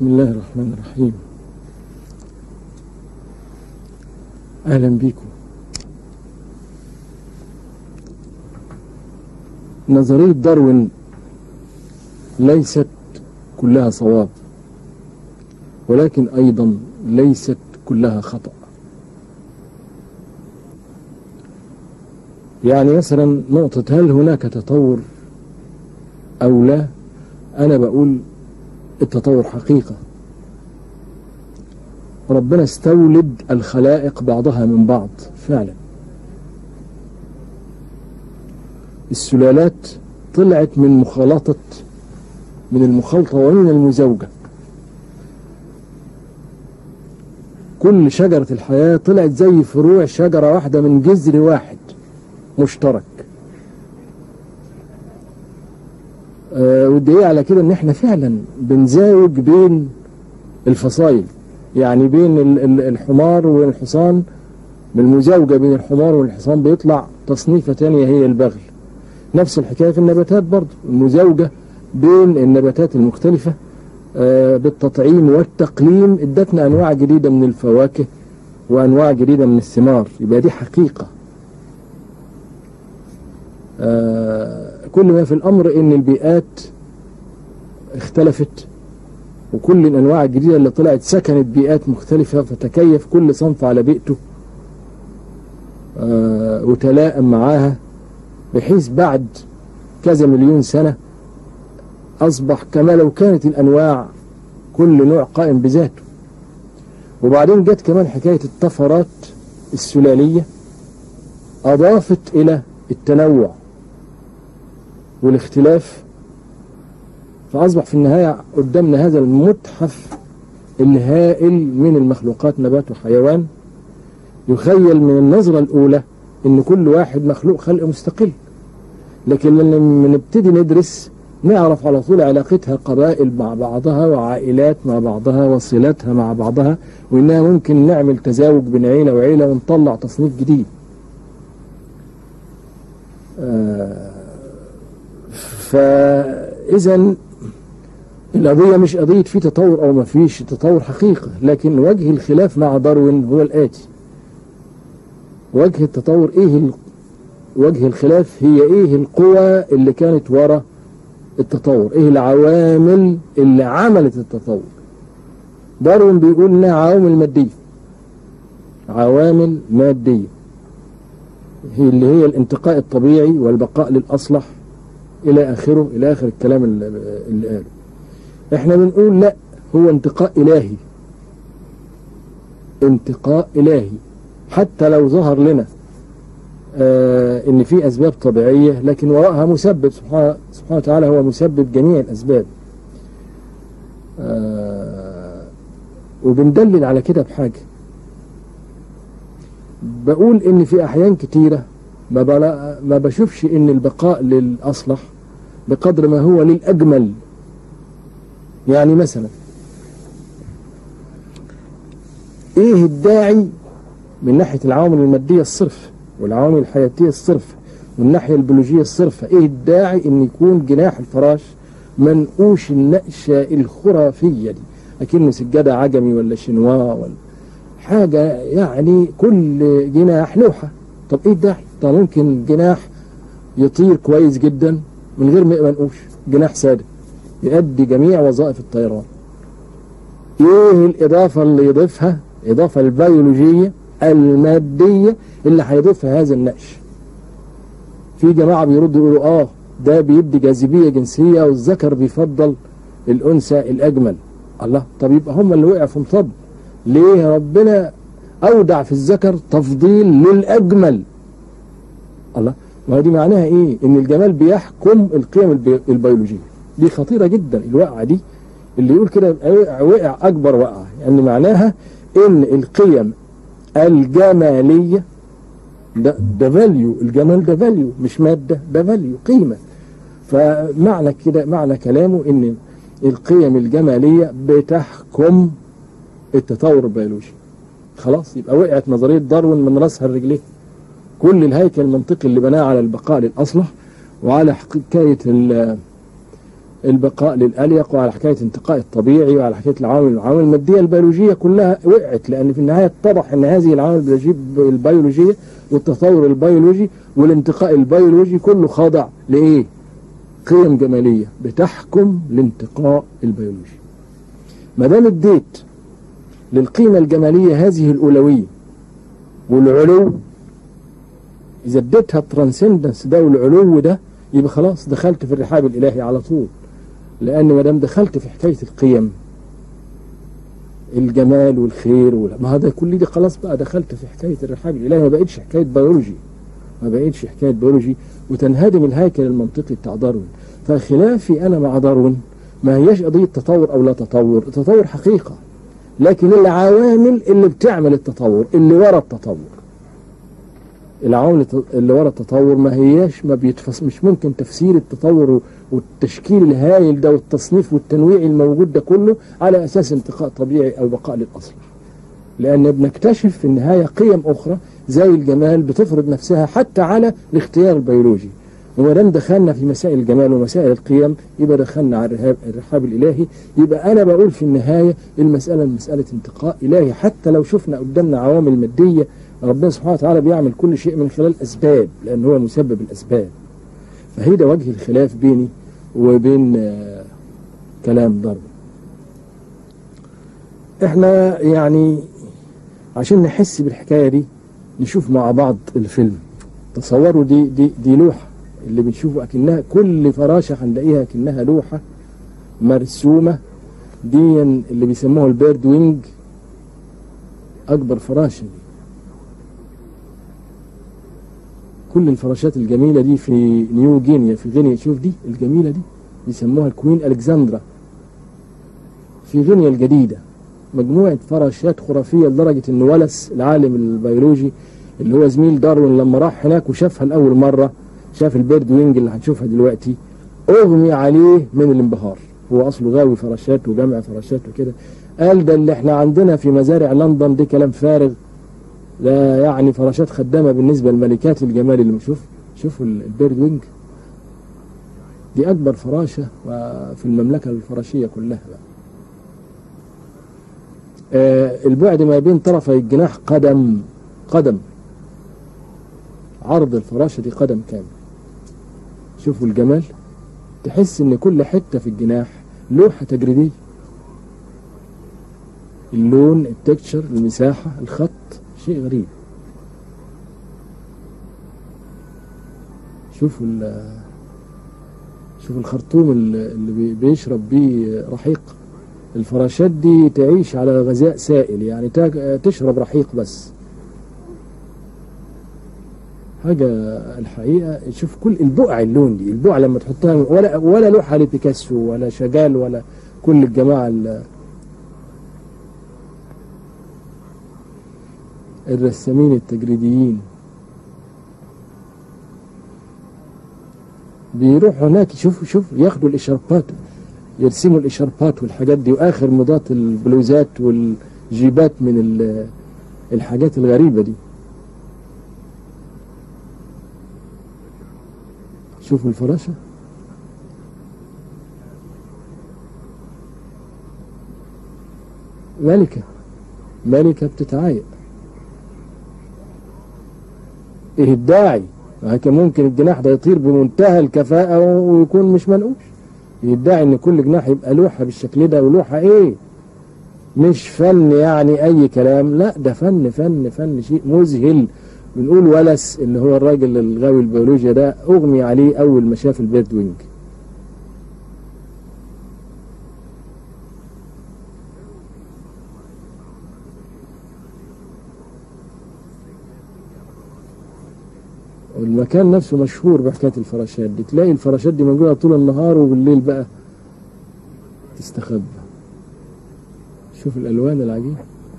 بسم الله الرحمن الرحيم أهلا بكم نظرية داروين ليست كلها صواب ولكن أيضا ليست كلها خطأ يعني مثلا نقطة هل هناك تطور أو لا أنا بقول التطور حقيقة ربنا استولد الخلائق بعضها من بعض فعلا السلالات طلعت من مخالطة من المخالطة ومن المزاوجة كل شجرة الحياة طلعت زي فروع شجرة واحدة من جذر واحد مشترك آه والدليل على كده ان احنا فعلا بنزاوج بين الفصائل يعني بين ال- ال- الحمار والحصان بالمزاوجة بين الحمار والحصان بيطلع تصنيفة تانية هي البغل نفس الحكاية في النباتات برضو المزاوجة بين النباتات المختلفة آه، بالتطعيم والتقليم ادتنا انواع جديدة من الفواكه وانواع جديدة من الثمار يبقى دي حقيقة آه، كل ما في الامر ان البيئات اختلفت وكل الانواع الجديدة اللي طلعت سكنت بيئات مختلفة فتكيف كل صنف على بيئته آه، وتلائم معاها بحيث بعد كذا مليون سنة أصبح كما لو كانت الأنواع كل نوع قائم بذاته وبعدين جت كمان حكاية الطفرات السلالية أضافت إلى التنوع والاختلاف فأصبح في النهاية قدامنا هذا المتحف الهائل من المخلوقات نبات وحيوان يخيل من النظرة الأولى إن كل واحد مخلوق خلق مستقل لكن لما نبتدي ندرس نعرف على طول علاقتها قبائل مع بعضها وعائلات مع بعضها وصلاتها مع بعضها وإنها ممكن نعمل تزاوج بين عيلة وعيلة ونطلع تصنيف جديد آه، فإذا القضية مش قضية في تطور أو ما فيش تطور حقيقة لكن وجه الخلاف مع داروين هو الآتي وجه التطور إيه ال- وجه الخلاف هي إيه القوى اللي كانت ورا التطور إيه العوامل اللي عملت التطور داروين بيقول إنها عوامل مادية عوامل مادية هي اللي هي الانتقاء الطبيعي والبقاء للأصلح إلى آخره إلى آخر الكلام اللي اللي قاله احنا بنقول لا هو انتقاء إلهي انتقاء إلهي حتى لو ظهر لنا آه ان في اسباب طبيعية لكن وراءها مسبب سبحانه, سبحانه وتعالى هو مسبب جميع الاسباب آه وبندلل على كده بحاجة بقول ان في احيان كتيرة ما, بلا ما بشوفش ان البقاء للاصلح بقدر ما هو للاجمل يعني مثلا ايه الداعي من ناحية العوامل المادية الصرف والعوامل الحياتية الصرف والناحية البيولوجية الصرفة ايه الداعي ان يكون جناح الفراش منقوش النقشة الخرافية دي اكنه سجادة عجمي ولا شنوا ولا حاجة يعني كل جناح لوحة طب ايه الداعي طب ممكن جناح يطير كويس جدا من غير ما يبقى منقوش جناح سادة يؤدي جميع وظائف الطيران ايه الاضافة اللي يضيفها اضافة البيولوجية المادية اللي هيضيفها هذا النقش في جماعة بيردوا يقولوا اه ده بيدي جاذبية جنسية والذكر بيفضل الأنثى الأجمل الله طب يبقى هم اللي وقعوا في مطب ليه ربنا أودع في الذكر تفضيل للأجمل الله ما دي معناها إيه إن الجمال بيحكم القيم البي... البيولوجية دي خطيرة جدا الوقعة دي اللي يقول كده وقع, وقع أكبر وقعة يعني معناها إن القيم الجمالية ده ده فاليو الجمال ده فاليو مش مادة ده فاليو قيمة فمعنى كده معنى كلامه ان القيم الجمالية بتحكم التطور البيولوجي خلاص يبقى وقعت نظرية داروين من راسها لرجليه كل الهيكل المنطقي اللي بناه على البقاء للأصلح وعلى حكاية البقاء للأليق وعلى حكاية انتقاء الطبيعي وعلى حكاية العوامل العوامل المادية البيولوجية كلها وقعت لأن في النهاية اتضح أن هذه العوامل البيولوجية والتطور البيولوجي والانتقاء البيولوجي كله خاضع لإيه؟ قيم جمالية بتحكم الانتقاء البيولوجي ما دام اديت للقيمة الجمالية هذه الأولوية والعلو إذا اديتها الترانسندنس ده والعلو ده يبقى خلاص دخلت في الرحاب الإلهي على طول لأن ما دام دخلت في حكاية القيم الجمال والخير ولا ما هذا كل دي خلاص بقى دخلت في حكاية الرحاب الإلهي ما بقتش حكاية بيولوجي ما بقتش حكاية بيولوجي وتنهدم الهيكل المنطقي بتاع داروين فخلافي أنا مع داروين ما هياش قضية تطور أو لا تطور التطور حقيقة لكن العوامل اللي بتعمل التطور اللي ورا التطور العوامل اللي ورا التطور ما هياش ما بيتفس مش ممكن تفسير التطور والتشكيل الهائل ده والتصنيف والتنويع الموجود ده كله على اساس انتقاء طبيعي او بقاء للاصل لان بنكتشف في النهايه قيم اخرى زي الجمال بتفرض نفسها حتى على الاختيار البيولوجي وما دام دخلنا في مسائل الجمال ومسائل القيم يبقى دخلنا على الرهاب الرحاب الالهي يبقى انا بقول في النهايه المساله مساله انتقاء الهي حتى لو شفنا قدامنا عوامل ماديه ربنا سبحانه وتعالى بيعمل كل شيء من خلال أسباب لأن هو مسبب الأسباب فهي ده وجه الخلاف بيني وبين آه كلام ضرب احنا يعني عشان نحس بالحكاية دي نشوف مع بعض الفيلم تصوروا دي دي دي لوحة اللي بنشوفه أكنها كل فراشة هنلاقيها أكنها لوحة مرسومة دي اللي بيسموها البيرد وينج أكبر فراشة دي كل الفراشات الجميلة دي في نيو جينيا في غينيا شوف دي الجميلة دي بيسموها الكوين ألكسندرا في غينيا الجديدة مجموعة فراشات خرافية لدرجة إن ولس العالم البيولوجي اللي هو زميل داروين لما راح هناك وشافها لأول مرة شاف البيرد وينج اللي هنشوفها دلوقتي أغمي عليه من الانبهار هو أصله غاوي فراشات وجمع فراشات وكده قال ده اللي احنا عندنا في مزارع لندن دي كلام فارغ لا يعني فراشات خدامة بالنسبة لملكات الجمال اللي شوف شوفوا البيرد وينج دي أكبر فراشة في المملكة الفراشية كلها بقى. آه البعد ما بين طرفي الجناح قدم قدم عرض الفراشة دي قدم كامل شوفوا الجمال تحس ان كل حتة في الجناح لوحة تجريدية اللون التكتشر المساحة الخط شيء غريب شوفوا شوف الخرطوم اللي بيشرب بيه رحيق الفراشات دي تعيش على غذاء سائل يعني تشرب رحيق بس حاجة الحقيقة شوف كل البقع اللون دي البقع لما تحطها ولا ولا لوحة لبيكاسو ولا شاجال ولا كل الجماعة الرسامين التجريديين بيروحوا هناك يشوفوا شوف ياخدوا الاشاربات يرسموا الاشاربات والحاجات دي واخر مضات البلوزات والجيبات من الحاجات الغريبة دي شوفوا الفراشة ملكة ملكة بتتعايق ايه الداعي كان ممكن الجناح ده يطير بمنتهى الكفاءة ويكون مش منقوش يدعي ان كل جناح يبقى لوحة بالشكل ده ولوحة ايه مش فن يعني اي كلام لا ده فن فن فن شيء مذهل بنقول ولس اللي هو الراجل الغاوي البيولوجيا ده اغمي عليه اول ما شاف البيرد وينج والمكان نفسه مشهور بحكاية الفراشات دي تلاقي الفراشات دي موجودة طول النهار وبالليل بقى تستخبى شوف الألوان العجيبة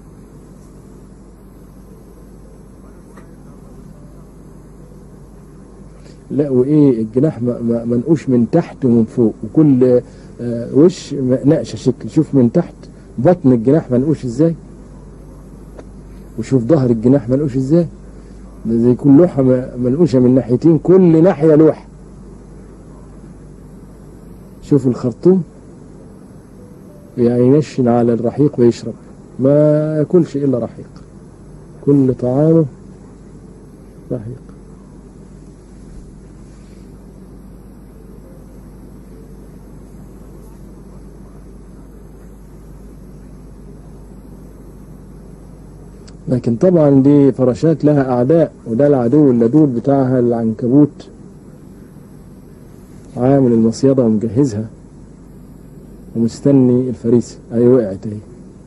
لا وايه الجناح منقوش من تحت ومن فوق وكل آه وش نقشه شكل شوف من تحت بطن الجناح منقوش ازاي وشوف ظهر الجناح منقوش ازاي ده زي يكون لوحة منقوشة من ناحيتين كل ناحية لوحة شوف الخرطوم يعني ينشن على الرحيق ويشرب ما ياكلش الا رحيق كل طعامه رحيق لكن طبعا دي فراشات لها أعداء وده العدو اللدود بتاعها العنكبوت عامل المصيدة ومجهزها ومستني الفريسة أي وقعت اهي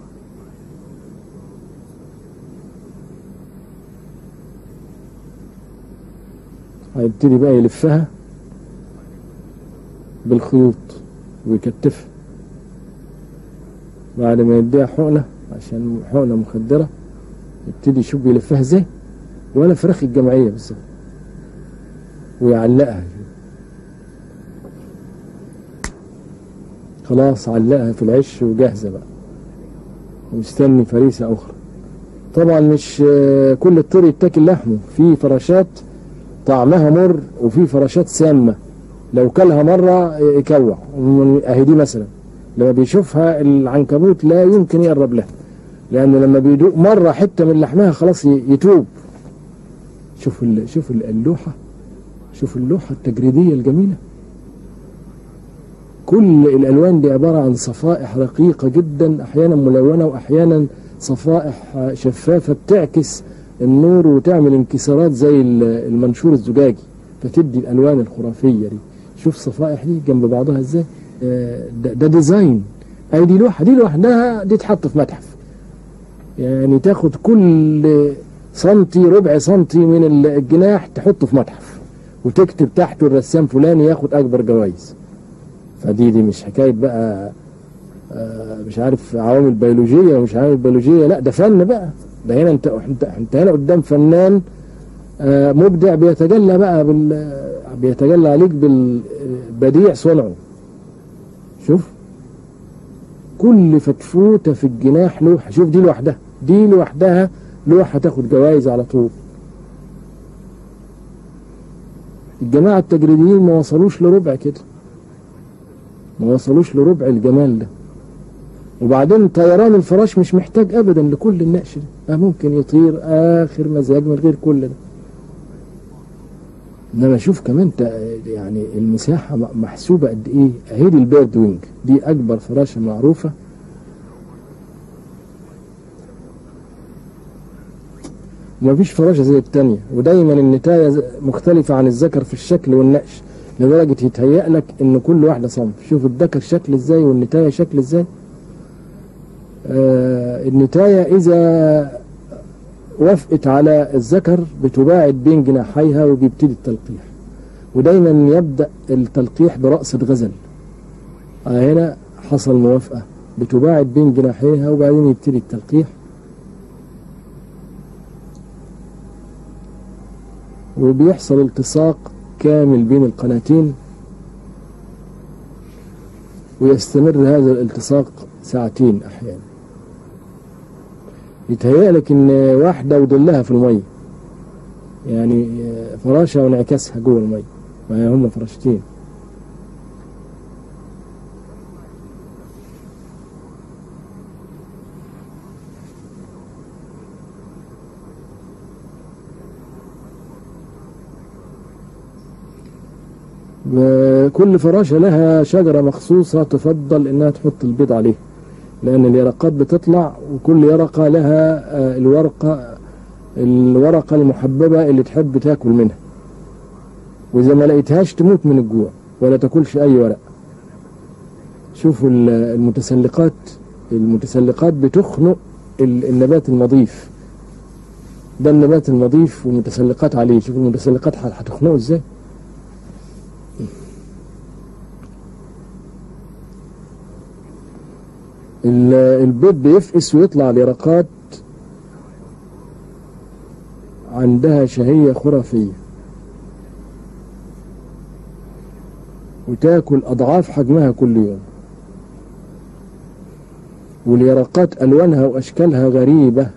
هيبتدي بقى يلفها بالخيوط ويكتفها بعد ما يديها حقنة عشان حقنة مخدرة يبتدي يشوف بيلفها ازاي ولا فراخ الجمعية بالظبط ويعلقها خلاص علقها في العش وجاهزة بقى ومستني فريسة أخرى طبعا مش آه، كل الطير يتاكل لحمه في فراشات طعمها مر وفي فراشات سامة لو كلها مرة يكوع اهي دي مثلا لما بيشوفها العنكبوت لا يمكن يقرب لها لأنه لما بيدوق مرة حتة من لحمها خلاص ي- يتوب شوف ال- شوف ال- اللوحة شوف اللوحة التجريدية الجميلة كل الألوان دي عبارة عن صفائح رقيقة جدا أحيانا ملونة وأحيانا صفائح شفافة بتعكس النور وتعمل انكسارات زي ال- المنشور الزجاجي فتدي الألوان الخرافية دي شوف صفائح دي جنب بعضها ازاي آه، ده, ده ديزاين أي دي لوحة دي لوحدها دي تحط في متحف يعني تاخد كل سنتي ربع سنتي من الجناح تحطه في متحف وتكتب تحته الرسام فلاني ياخد أكبر جوائز فدي دي مش حكاية بقى آه، مش عارف عوامل بيولوجية ومش عوامل بيولوجية لا ده فن بقى ده هنا انت انت, انت هنا قدام فنان آه، مبدع بيتجلى بقى بال بيتجلى عليك بالبديع صنعه شوف كل فتفوتة في الجناح لوحة شوف دي لوحدها دي لوحدها لوحة تاخد جوائز على طول الجماعة التجريديين ما وصلوش لربع كده ما وصلوش لربع الجمال ده وبعدين طيران الفراش مش محتاج ابدا لكل النقش ده آه ممكن يطير اخر مزاج من غير كل ده انما شوف كمان تا- يعني المساحه م- محسوبه قد ايه اهي دي البيرد وينج دي اكبر فراشه معروفه ومفيش فراشة زي التانية ودايما النتاية ز- مختلفة عن الذكر في الشكل والنقش لدرجة يتهيأ لك ان كل واحدة صنف شوف الذكر شكل ازاي والنتاية شكل ازاي آه النتاية اذا وافقت على الذكر بتباعد بين جناحيها وبيبتدي التلقيح ودايما يبدأ التلقيح برأس غزل آه هنا حصل موافقة بتباعد بين جناحيها وبعدين يبتدي التلقيح وبيحصل التصاق كامل بين القناتين ويستمر هذا الالتصاق ساعتين احيانا يتهيأ لك ان واحدة وظلها في المية يعني فراشة وانعكاسها جوه المية ما هم فراشتين كل فراشة لها شجرة مخصوصة تفضل انها تحط البيض عليه لان اليرقات بتطلع وكل يرقة لها آه، الورقة الورقة المحببة اللي تحب تاكل منها واذا ما لقيتهاش تموت من الجوع ولا تاكلش اي ورق شوفوا ال- المتسلقات المتسلقات بتخنق ال- النبات النظيف ده النبات النظيف والمتسلقات عليه شوفوا المتسلقات ه- هتخنقه ازاي ال- البيض بيفقس ويطلع اليرقات عندها شهية خرافية وتاكل أضعاف حجمها كل يوم واليرقات ألوانها وأشكالها غريبة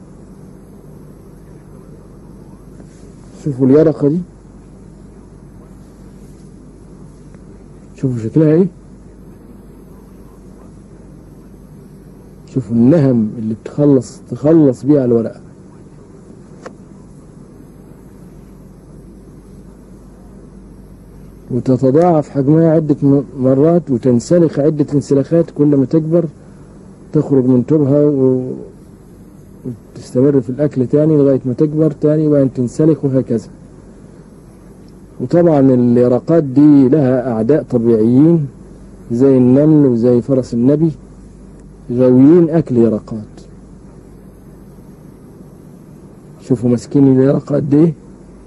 شوفوا اليرقة دي شوفوا شكلها ايه شوفوا النهم اللي بتخلص تخلص بيها الورقة وتتضاعف حجمها عدة م- مرات وتنسلخ عدة انسلاخات كل ما تكبر تخرج من تبها و... وتستمر في الأكل تاني لغاية ما تكبر تاني وبعدين تنسلخ وهكذا وطبعا اليرقات دي لها أعداء طبيعيين زي النمل وزي فرس النبي غاويين أكل يرقات شوفوا ماسكين اليرقة قد إيه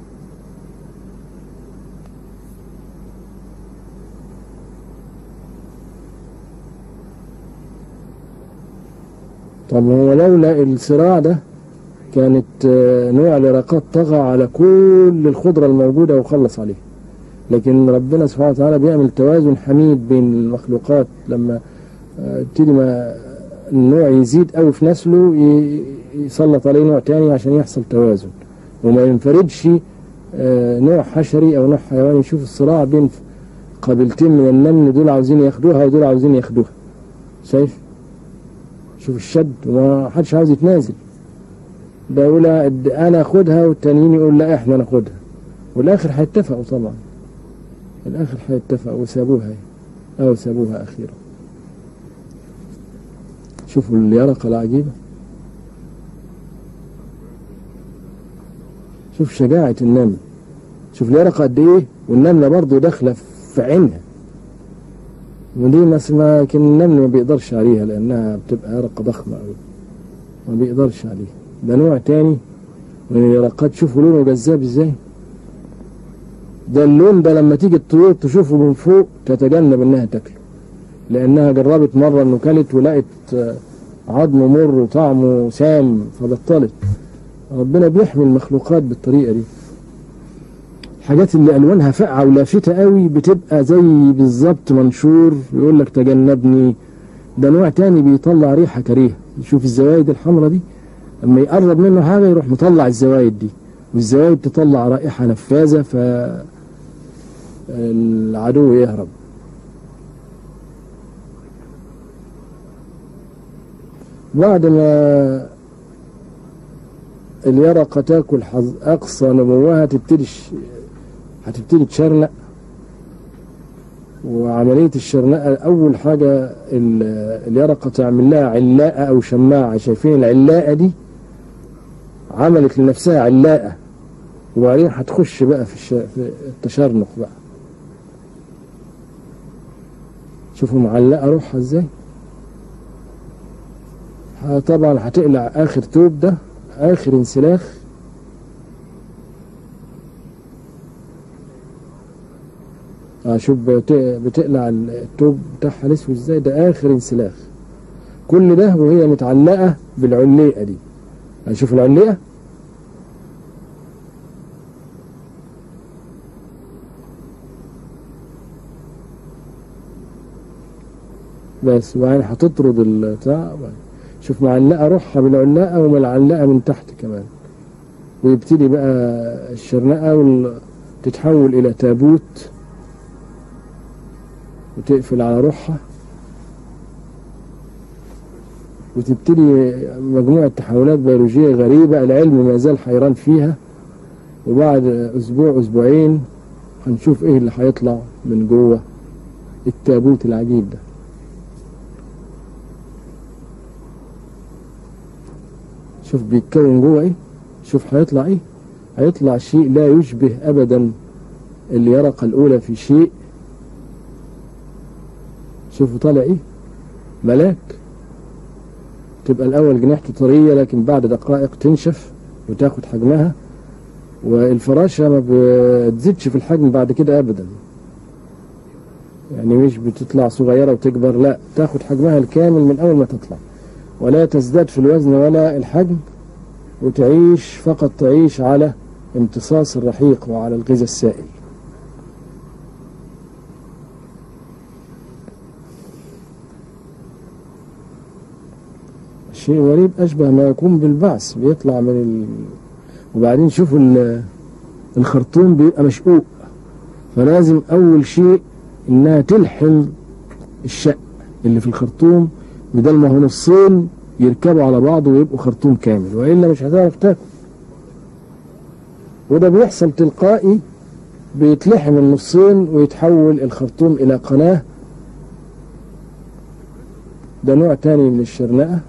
طب هو لولا الصراع ده كانت آه، نوع اليرقات طغى على كل الخضرة الموجودة وخلص عليها لكن ربنا سبحانه وتعالى بيعمل توازن حميد بين المخلوقات لما آه، يبتدي ما النوع يزيد قوي في نسله ي- يسلط عليه نوع تاني عشان يحصل توازن وما ينفردش آه، نوع حشري او نوع حيواني يشوف الصراع بين قبيلتين من النمل دول عاوزين ياخدوها ودول عاوزين ياخدوها شايف شوف الشد وما حدش عاوز يتنازل ده يقول أد- انا اخدها والتانيين يقول لا احنا ناخدها والاخر هيتفقوا طبعا الاخر هيتفقوا وسابوها او سابوها اخيرا شوفوا اليرقة العجيبة شوف شجاعة النمل شوف اليرقة قد ايه والنملة برضه داخلة في عينها ودي بس ما لكن النمل ما بيقدرش عليها لأنها بتبقى يرقة ضخمة أوي ما بيقدرش عليها ده نوع تاني من اليرقات شوفوا لونه جذاب ازاي ده اللون ده لما تيجي الطيور تشوفه من فوق تتجنب انها تاكله لانها جربت مره انه كلت ولقت آه، عظمه مر وطعمه سام فبطلت ربنا بيحمي المخلوقات بالطريقه دي الحاجات اللي الوانها فاقعه ولافتة قوي بتبقى زي بالظبط منشور يقول لك تجنبني ده نوع تاني بيطلع ريحه كريهه يشوف الزوايد الحمراء دي لما يقرب منه حاجه يروح مطلع الزوايد دي والزوايد تطلع رائحه نفاذه ف العدو يهرب بعد ما اليرقة تاكل حظ أقصى نموها تبتدي ش- هتبتدي تشرنق وعملية الشرنقة أول حاجة ال- اليرقة تعمل لها علاقة أو شماعة شايفين العلاقة دي عملت لنفسها علاقة وبعدين هتخش بقى في, الش... في التشرنق بقى شوفوا معلقة روحها ازاي ه- طبعا هتقلع آخر توب ده آخر انسلاخ اه شوف بت- بتقلع التوب بتاعها الاسود ازاي ده آخر انسلاخ كل ده وهي متعلقة بالعليقة دي هنشوف العليقة بس وبعدين هتطرد البتاع شوف معلقة روحها بالعلاقة ومعلقة من تحت كمان ويبتدي بقى الشرنقة وال... تتحول إلى تابوت وتقفل على روحها وتبتدي مجموعة تحولات بيولوجية غريبة العلم ما زال حيران فيها وبعد أسبوع أسبوعين هنشوف إيه اللي هيطلع من جوه التابوت العجيب ده شوف بيتكون جوه ايه شوف هيطلع ايه هيطلع شيء لا يشبه ابدا اليرقة الاولى في شيء شوفوا طالع ايه ملاك تبقى الاول جناحته طرية لكن بعد دقائق تنشف وتاخد حجمها والفراشة ما بتزيدش في الحجم بعد كده ابدا يعني مش بتطلع صغيرة وتكبر لا تاخد حجمها الكامل من اول ما تطلع ولا تزداد في الوزن ولا الحجم وتعيش فقط تعيش على امتصاص الرحيق وعلى الغذاء السائل شيء غريب أشبه ما يكون بالبعث بيطلع من ال... وبعدين شوفوا ال- الخرطوم بيبقى مشقوق فلازم أول شيء إنها تلحم الشق اللي في الخرطوم بدل ما هو نصين يركبوا على بعض ويبقوا خرطوم كامل وإلا مش هتعرف تاكل وده بيحصل تلقائي بيتلحم النصين ويتحول الخرطوم إلى قناة ده نوع تاني من الشرنقة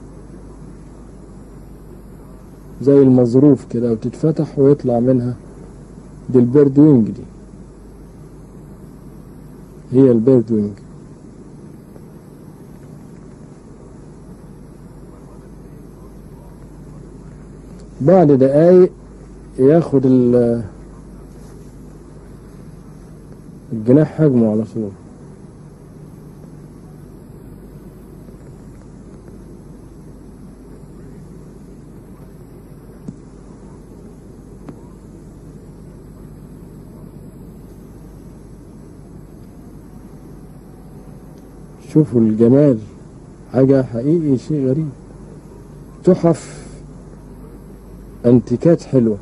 زي المظروف كده وتتفتح ويطلع منها دي البيرد وينج دي هي البيرد وينج بعد دقايق ياخد ال- الجناح حجمه على طول شوفوا الجمال حاجة حقيقي شيء غريب تحف انتيكات حلوة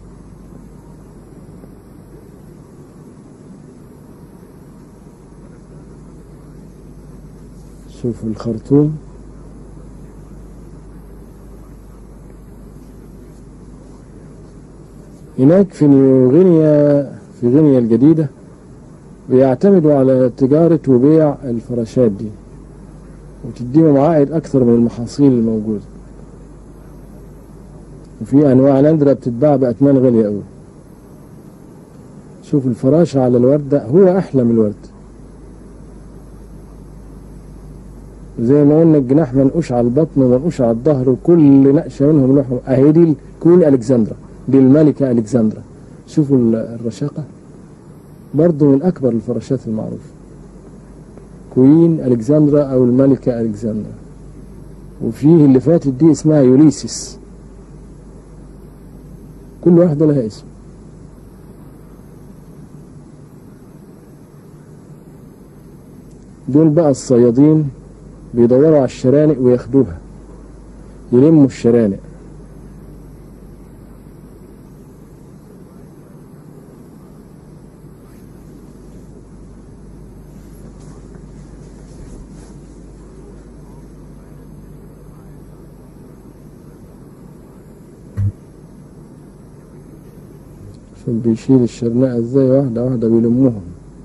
شوفوا الخرطوم هناك في نيو غينيا في غينيا الجديدة بيعتمدوا على تجارة وبيع الفراشات دي وتديهم عائد أكثر من المحاصيل الموجودة وفي أنواع نادرة بتتباع بأثمان غالية أوي شوف الفراشة على الوردة هو أحلى من الورد زي ما قلنا الجناح منقوش على البطن ومنقوش على الظهر وكل نقشة منهم لوحهم أهي دي الكوين ألكسندرا دي الملكة ألكسندرا شوفوا ال- الرشاقة برضو من أكبر الفراشات المعروفة كوين ألكسندرا أو الملكة ألكسندرا وفيه اللي فاتت دي اسمها يوليسيس كل واحدة لها اسم دول بقى الصيادين بيدوروا على الشرانق وياخدوها يلموا الشرانق شوف بيشيل الشرنقة ازاي واحدة واحدة بيلموهم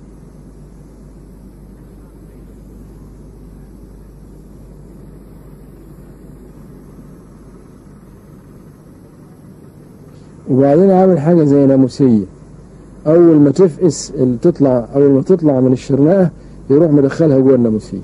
وبعدين عامل حاجة زي ناموسية أول ما تفقس اللي تطلع أول ما تطلع من الشرنقة يروح مدخلها جوه الناموسية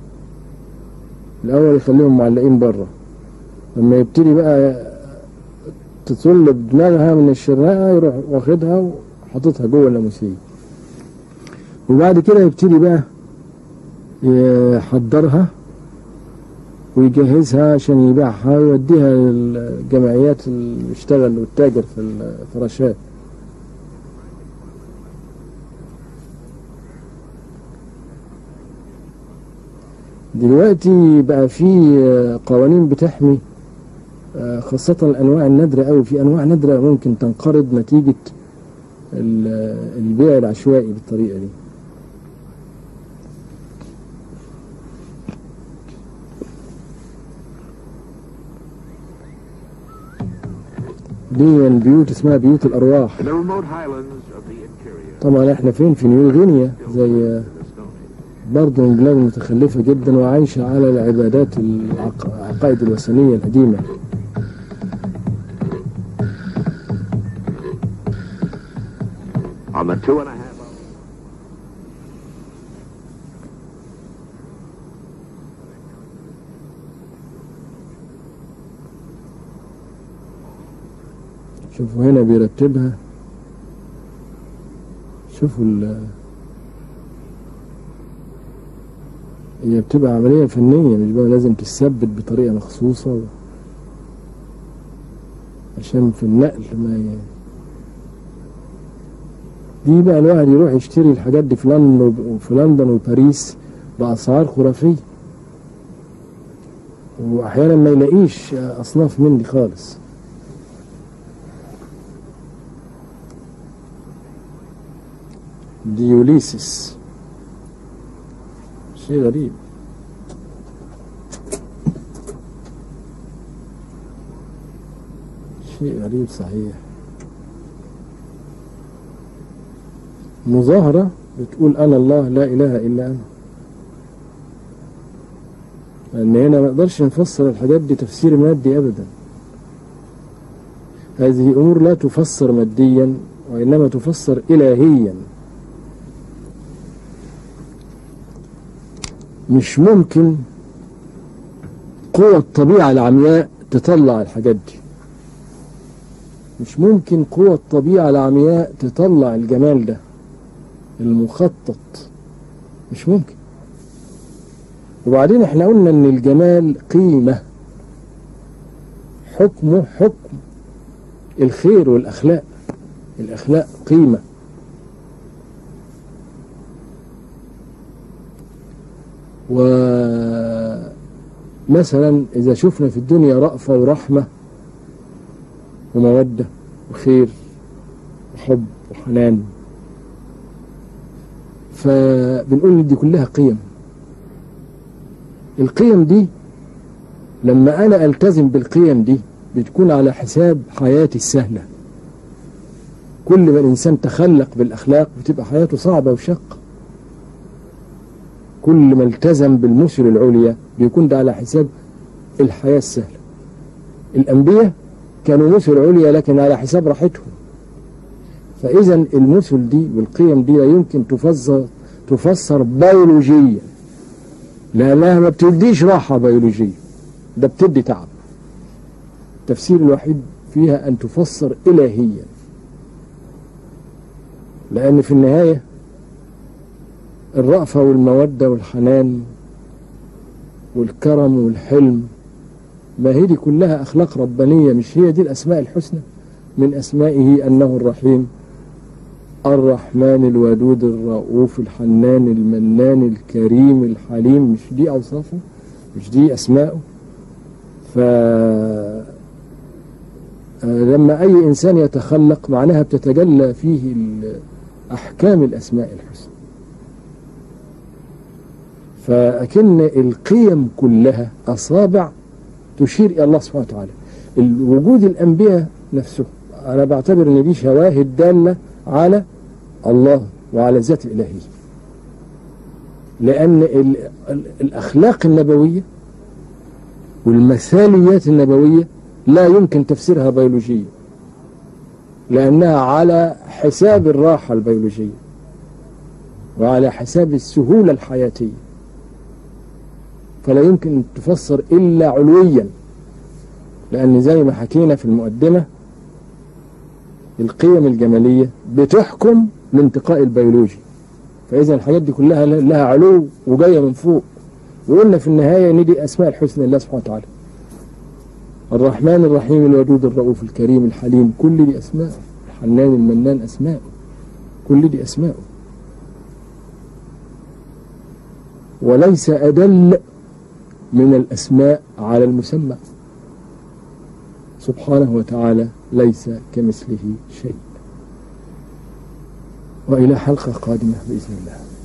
الأول يخليهم معلقين بره لما يبتدي بقى تطل بدماغها من الشرنقة يروح واخدها وحاططها جوه الناموسية وبعد كده يبتدي بقى يحضرها ويجهزها عشان يبيعها ويوديها للجمعيات اللي بيشتغل والتاجر في الفراشات دلوقتي بقى في قوانين بتحمي خاصة الأنواع النادرة أوي في أنواع نادرة ممكن تنقرض نتيجة البيع العشوائي بالطريقة دي دي البيوت اسمها بيوت الأرواح In the remote highlands of the interior, طبعا احنا فين في نيو غينيا زي in the Stone Age, برضه من البلاد المتخلفة جدا وعايشة على العبادات العق- العقائد الوثنية القديمة on the two and a half hour شوفوا هنا بيرتبها شوفوا ال هي بتبقى عملية فنية مش بقى لازم تثبت بطريقة مخصوصة و... عشان في النقل ما ي... دي بقى الواحد يروح يشتري الحاجات دي في لندن وب- وفي لندن وباريس بأسعار خرافية وأحيانا ما يلاقيش أصناف من دي خالص ديوليسيس شيء غريب شيء غريب صحيح مظاهرة بتقول أنا الله لا إله إلا أنا لأن هنا ما نقدرش نفسر الحاجات دي تفسير مادي أبدا هذه أمور لا تفسر ماديا وإنما تفسر إلهيا مش ممكن قوى الطبيعة العمياء تطلع الحاجات دي مش ممكن قوى الطبيعة العمياء تطلع الجمال ده المخطط مش ممكن وبعدين احنا قلنا ان الجمال قيمة حكمه حكم الخير والأخلاق الأخلاق قيمة ومثلا إذا شفنا في الدنيا رأفة ورحمة ومودة وخير وحب وحنان فبنقول إن دي كلها قيم القيم دي لما أنا ألتزم بالقيم دي بتكون على حساب حياتي السهلة كل ما الإنسان تخلق بالأخلاق بتبقى حياته صعبة وشاقة كل ما التزم بالمثل العليا بيكون ده على حساب الحياة السهلة الأنبياء كانوا مثل عليا لكن على حساب راحتهم فإذا المثل دي والقيم دي لا يمكن تفسر تفسر بيولوجيا لأنها ما بتديش راحة بيولوجية ده بتدي تعب التفسير الوحيد فيها أن تفسر إلهيا لأن في النهاية الرأفة والمودة والحنان والكرم والحلم ما هي دي كلها أخلاق ربانية مش هي دي الأسماء الحسنى من أسمائه أنه الرحيم الرحمن الودود الرؤوف الحنان المنان الكريم الحليم مش دي أوصافه مش دي أسماءه ف لما أي إنسان يتخلق معناها بتتجلى فيه أحكام الأسماء الحسنى فأكن القيم كلها أصابع تشير إلى الله سبحانه وتعالى وجود الأنبياء نفسه أنا بعتبر إن دي شواهد دالة على الله وعلى الذات الإلهية لأن ال ال الأخلاق النبوية والمثاليات النبوية لا يمكن تفسيرها بيولوجيا لأنها على حساب الراحة البيولوجية وعلى حساب السهولة الحياتية فلا يمكن تفسر إلا علويا لأن زي ما حكينا في المقدمة القيم الجمالية بتحكم الانتقاء البيولوجي فإذا الحاجات دي كلها لها علو وجاية من فوق وقلنا في النهاية ان دي أسماء الحسنى لله سبحانه وتعالى الرحمن الرحيم الودود الرؤوف الكريم الحليم كل دي أسماء الحنان المنان أسماء كل دي أسماء وليس أدل من الأسماء على المسمى سبحانه وتعالى ليس كمثله شيء وإلى حلقة قادمة بإذن الله